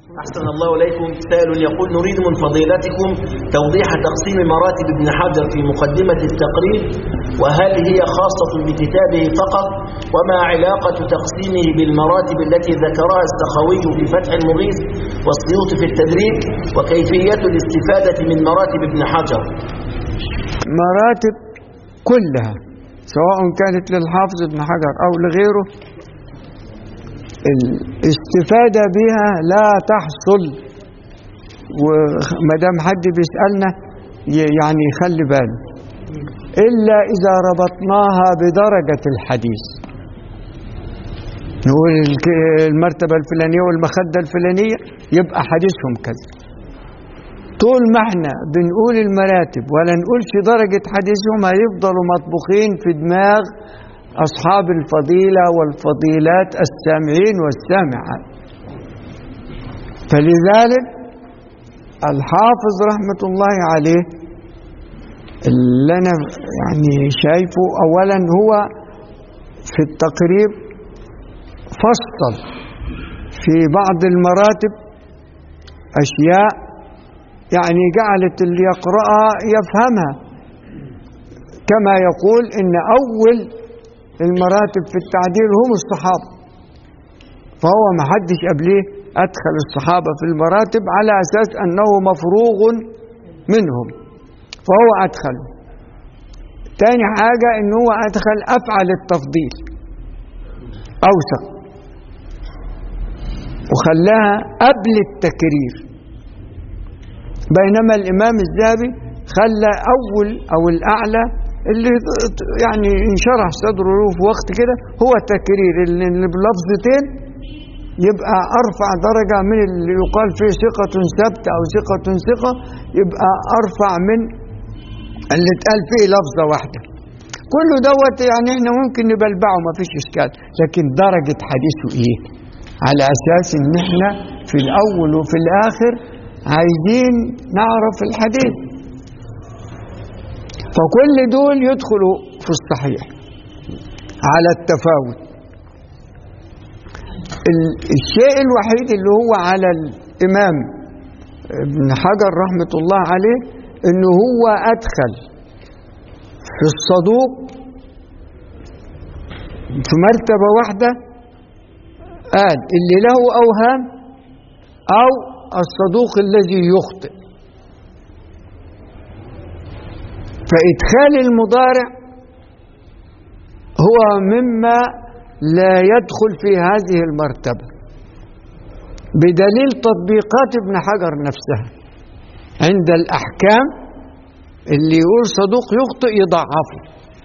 أحسن الله إليكم سائل يقول نريد من فضيلتكم توضيح تقسيم مراتب ابن حجر في مقدمة التقريب وهل هي خاصة بكتابه فقط وما علاقة تقسيمه بالمراتب التي ذكرها السخوي في فتح المغيث والسيوط في التدريب وكيفية الاستفادة من مراتب ابن حجر مراتب كلها سواء كانت للحافظ ابن حجر أو لغيره الاستفادة بها لا تحصل وما دام حد بيسألنا ي- يعني يخلي باله إلا إذا ربطناها بدرجة الحديث نقول الك- المرتبة الفلانية والمخدة الفلانية يبقى حديثهم كذا طول ما احنا بنقول المراتب ولا نقولش درجة حديثهم هيفضلوا مطبوخين في دماغ أصحاب الفضيلة والفضيلات السامعين والسامعات فلذلك الحافظ رحمة الله عليه اللي أنا يعني شايفه أولا هو في التقريب فصل في بعض المراتب أشياء يعني جعلت اللي يقرأها يفهمها كما يقول إن أول المراتب في التعديل هم الصحابة فهو ما حدش قبليه أدخل الصحابة في المراتب على أساس أنه مفروغ منهم فهو أدخله تاني حاجة إن هو أدخل أفعل التفضيل أوثق وخلاها قبل التكرير بينما الإمام الذهبي خلى أول أو الأعلى اللي يعني انشرح صدره له في وقت كده هو تكرير اللي بلفظتين يبقى أرفع درجة من اللي يقال فيه ثقة ثابتة أو ثقة ثقة يبقى أرفع من اللي اتقال فيه لفظة واحدة كله دوت يعني احنا ممكن نبلبعه ما فيش إشكال لكن درجة حديثه إيه على أساس إن احنا في الأول وفي الآخر عايزين نعرف الحديث فكل دول يدخلوا في الصحيح على التفاوت ال- الشيء الوحيد اللي هو على الإمام ابن حجر رحمة الله عليه إنه هو أدخل في الصدوق في مرتبة واحدة قال اللي له أوهام أو الصدوق الذي يخطئ فإدخال المضارع هو مما لا يدخل في هذه المرتبة بدليل تطبيقات ابن حجر نفسها عند الأحكام اللي يقول صدوق يخطئ يضعفه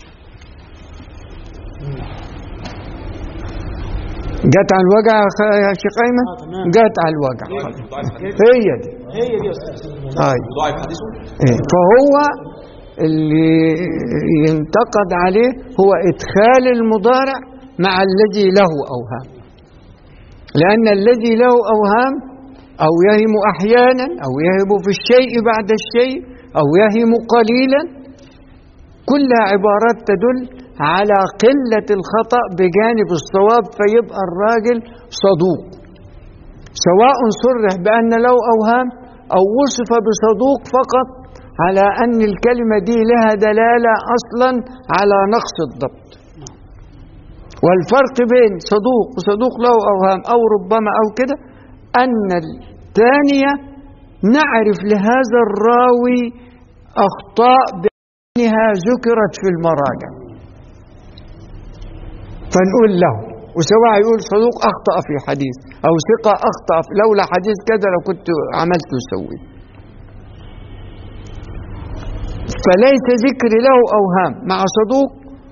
جت على الوجع يا خ- يا شيخ أيمن جت على الوجع هي دي هي دي يا أستاذ طيب ضعيف حديثه إيه، فهو اللي ينتقد عليه هو إدخال المضارع مع الذي له أوهام لأن الذي له أوهام أو يهم أحيانا أو يهم في الشيء بعد الشيء أو يهم قليلا كلها عبارات تدل على قلة الخطأ بجانب الصواب فيبقى الراجل صدوق سواء صرح بأن له أوهام أو وصف بصدوق فقط على أن الكلمة دي لها دلالة أصلا على نقص الضبط والفرق بين صدوق وصدوق له أوهام أو ربما أو كده أن الثانية نعرف لهذا الراوي أخطاء بأنها ذكرت في المراجع فنقول له وسواء يقول صدوق أخطأ في حديث أو ثقة أخطأ في لولا حديث كذا لو كنت عملت وسويت فليس ذكر له أوهام مع صدوق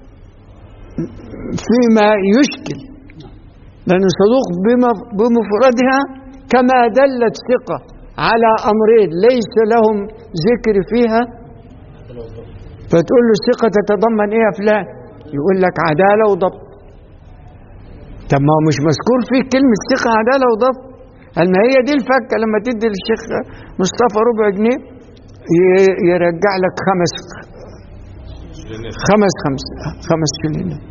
فيما يشكل لأن صدوق بم- بمفردها كما دلت ثقة على أمرين ليس لهم ذكر فيها فتقول له الثقة تتضمن إيه يا فلان يقول لك عدالة وضبط طب ما هو مش مذكور فيه كلمة ثقة عدالة وضبط قال ما هي دي الفكة لما تدي للشيخ مصطفى ربع جنيه ي- يرجع لك خمس خمس خمس خمس شلينات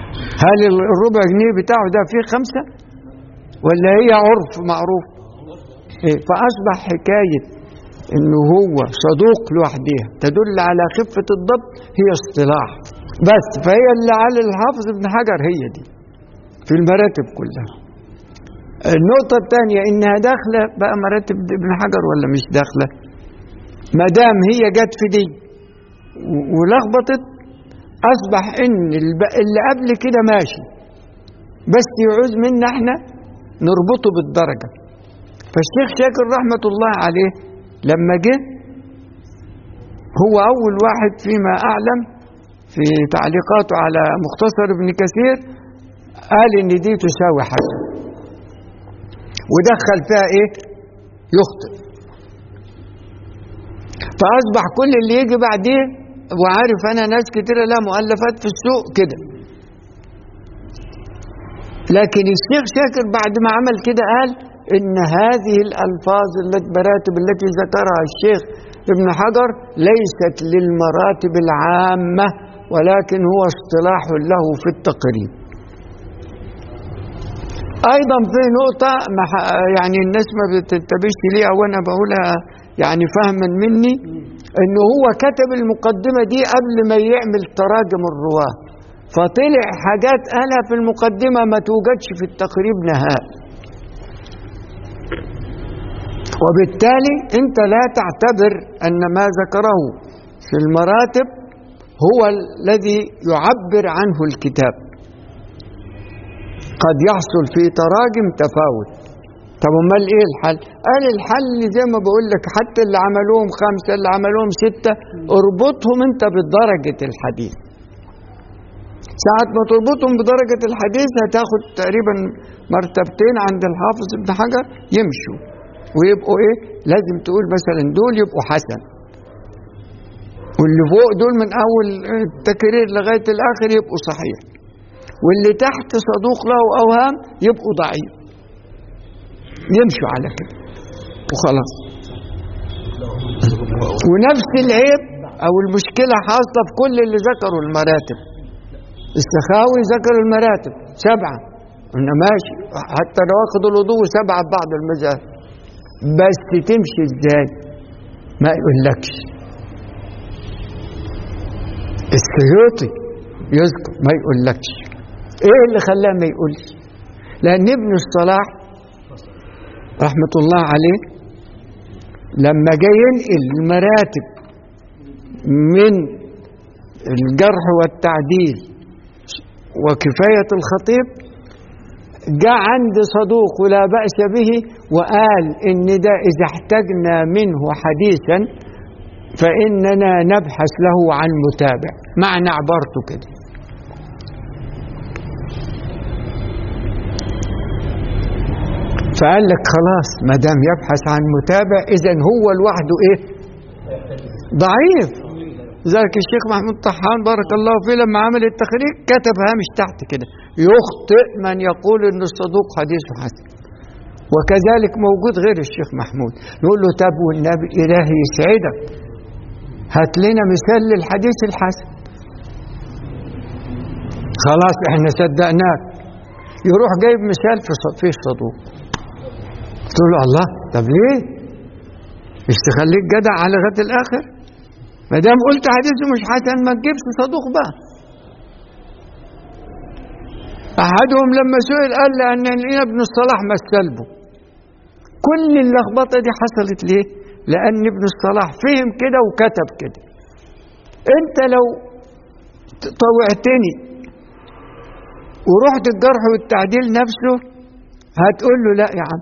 هل الربع جنيه بتاعه ده فيه خمسة ولا هي عرف معروف إيه فأصبح حكاية إنه هو صدوق لوحدها تدل على خفة الضبط هي اصطلاح بس فهي اللي على الحافظ ابن حجر هي دي في المراتب كلها النقطة الثانية إنها داخلة بقى مراتب ابن حجر ولا مش داخلة ما دام هي جت في دي و- ولخبطت أصبح إن الب- اللي قبل كده ماشي بس يعوز منا احنا نربطه بالدرجة فالشيخ شاكر رحمة الله عليه لما جه هو أول واحد فيما أعلم في تعليقاته على مختصر ابن كثير قال إن دي تساوي حسن ودخل فيها إيه؟ يخطئ فأصبح كل اللي يجي بعديه وعارف أنا ناس كتيرة لها مؤلفات في السوق كده لكن الشيخ شاكر بعد ما عمل كده قال إن هذه الألفاظ التي مراتب التي ذكرها الشيخ ابن حجر ليست للمراتب العامة ولكن هو اصطلاح له في التقريب ايضا في نقطه ما ح- يعني الناس ما بتنتبهش ليها وانا بقولها يعني فهما مني انه هو كتب المقدمه دي قبل ما يعمل تراجم الرواه فطلع حاجات قالها في المقدمه ما توجدش في التقريب نهائي وبالتالي انت لا تعتبر ان ما ذكره في المراتب هو الذي يعبر عنه الكتاب قد يحصل في تراجم تفاوت طب امال ايه الحل قال الحل زي ما بقول لك حتى اللي عملوهم خمسه اللي عملوهم سته اربطهم انت بدرجه الحديث ساعة ما تربطهم بدرجة الحديث هتاخد تقريبا مرتبتين عند الحافظ ابن حجر يمشوا ويبقوا ايه لازم تقول مثلا دول يبقوا حسن واللي فوق دول من اول التكرير لغاية الاخر يبقوا صحيح واللي تحت صدوق له اوهام يبقوا ضعيف يمشوا على كده وخلاص ونفس العيب او المشكله حاصله في كل اللي ذكروا المراتب السخاوي ذكر المراتب سبعه قلنا ماشي حتى نواقض الوضوء سبعه في بعض المذاهب بس تمشي ازاي ما يقولكش السيوطي يذكر ما يقولكش ايه اللي خلاه ما يقولش لان ابن الصلاح رحمة الله عليه لما جاي ينقل المراتب من الجرح والتعديل وكفاية الخطيب جاء عند صدوق لا بأس به وقال إن ده إذا احتجنا منه حديثا فإننا نبحث له عن متابع معنى عبارته كده فقال لك خلاص ما دام يبحث عن متابع اذا هو لوحده ايه ضعيف ذلك الشيخ محمود طحان بارك الله فيه لما عمل التخريج كتب هامش تحت كده يخطئ من يقول ان الصدوق حديث حسن وكذلك موجود غير الشيخ محمود نقول له طب والنبي الهي يسعدك هات لنا مثال للحديث الحسن خلاص احنا صدقناك يروح جايب مثال في ص- في الصدوق تقول له الله طب ليه؟ مش تخليك جدع على لغايه الاخر؟ ما دام قلت حديثه مش حسن ما تجيبش صدوق بقى. احدهم لما سئل قال لان لقينا ابن الصلاح مثل به. كل اللخبطه دي حصلت ليه؟ لان ابن الصلاح فهم كده وكتب كده. انت لو طوعتني ورحت الجرح والتعديل نفسه هتقول له لا يا عم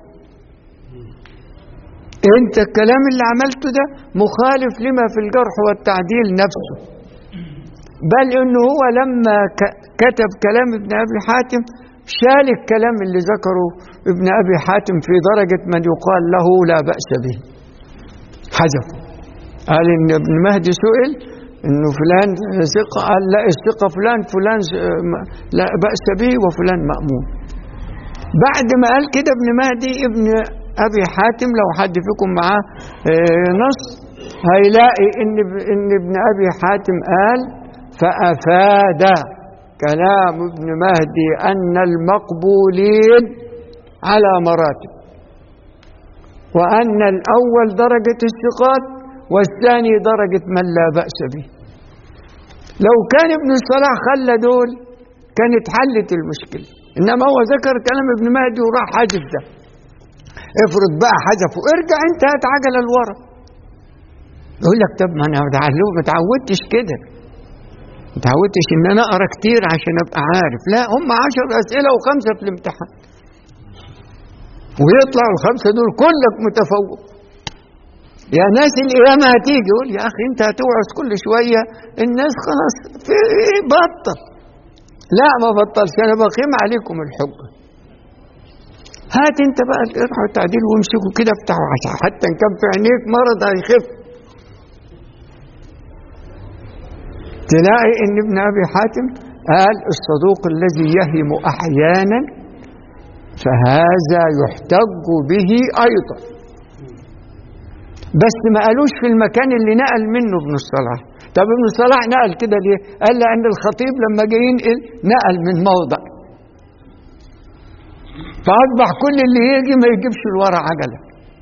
انت الكلام اللي عملته ده مخالف لما في الجرح والتعديل نفسه بل انه هو لما ك- كتب كلام ابن ابي حاتم شال الكلام اللي ذكره ابن ابي حاتم في درجه من يقال له لا باس به حذفه قال ان ابن مهدي سئل انه فلان ثقه قال لا الثقه فلان فلان لا باس به وفلان مامون بعد ما قال كده ابن مهدي ابن ابي حاتم لو حد فيكم معاه آه، نص هيلاقي ان ان ابن ابي حاتم قال فافاد كلام ابن مهدي ان المقبولين على مراتب وأن الأول درجة الثقات والثاني درجة من لا بأس به لو كان ابن الصلاح خلى دول كانت حلت المشكلة إنما هو ذكر كلام ابن مهدي وراح حاجب ده افرض بقى حذفه ارجع انت هات عجلة لورا يقول لك طب ما انا متعلم ما اتعودتش كده ما اتعودتش ان انا اقرا كتير عشان ابقى عارف لا هم عشر اسئله وخمسه في الامتحان ويطلع الخمسه دول كلك متفوق يا ناس القيامة هتيجي يقول يا أخي أنت هتوعظ كل شوية الناس خلاص في إيه بطل لا ما بطلش أنا بقيم عليكم الحجة هات أنت بقى الإرحى والتعديل وامسكوا كده بتاعه عشان حتى إن كان في عينيك مرض هيخف تلاقي إن ابن أبي حاتم قال الصدوق الذي يهم أحيانا فهذا يحتج به أيضا بس ما قالوش في المكان اللي نقل منه ابن الصلاح طب ابن الصلاح نقل كده ليه قال لأن الخطيب لما جه ينقل نقل من موضع فأصبح كل اللي يجي ما يجيبش الورا عجلة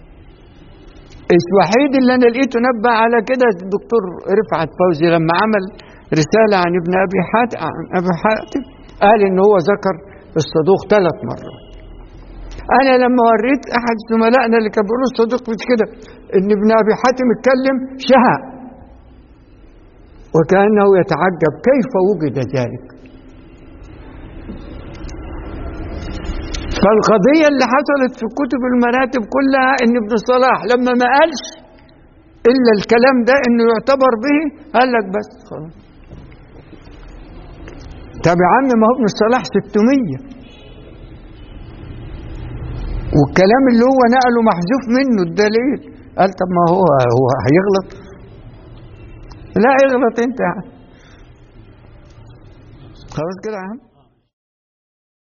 الوحيد اللي أنا لقيته نبه على كده الدكتور رفعت فوزي لما عمل رسالة عن ابن أبي حاتم عن أبي حاتم قال إن هو ذكر الصدوق ثلاث مرات أنا لما وريت أحد زملائنا اللي كان بيقولوا الصدوق مش كده إن ابن أبي حاتم اتكلم شهى وكأنه يتعجب كيف وجد ذلك فالقضية اللي حصلت في كتب المراتب كلها إن ابن صلاح لما ما قالش إلا الكلام ده إنه يعتبر به قال لك بس خلاص طب يا عم ما هو ابن الصلاح 600 والكلام اللي هو نقله محذوف منه الدليل قال طب ما هو هو هيغلط لا اغلط انت يعني خلاص كده يا عم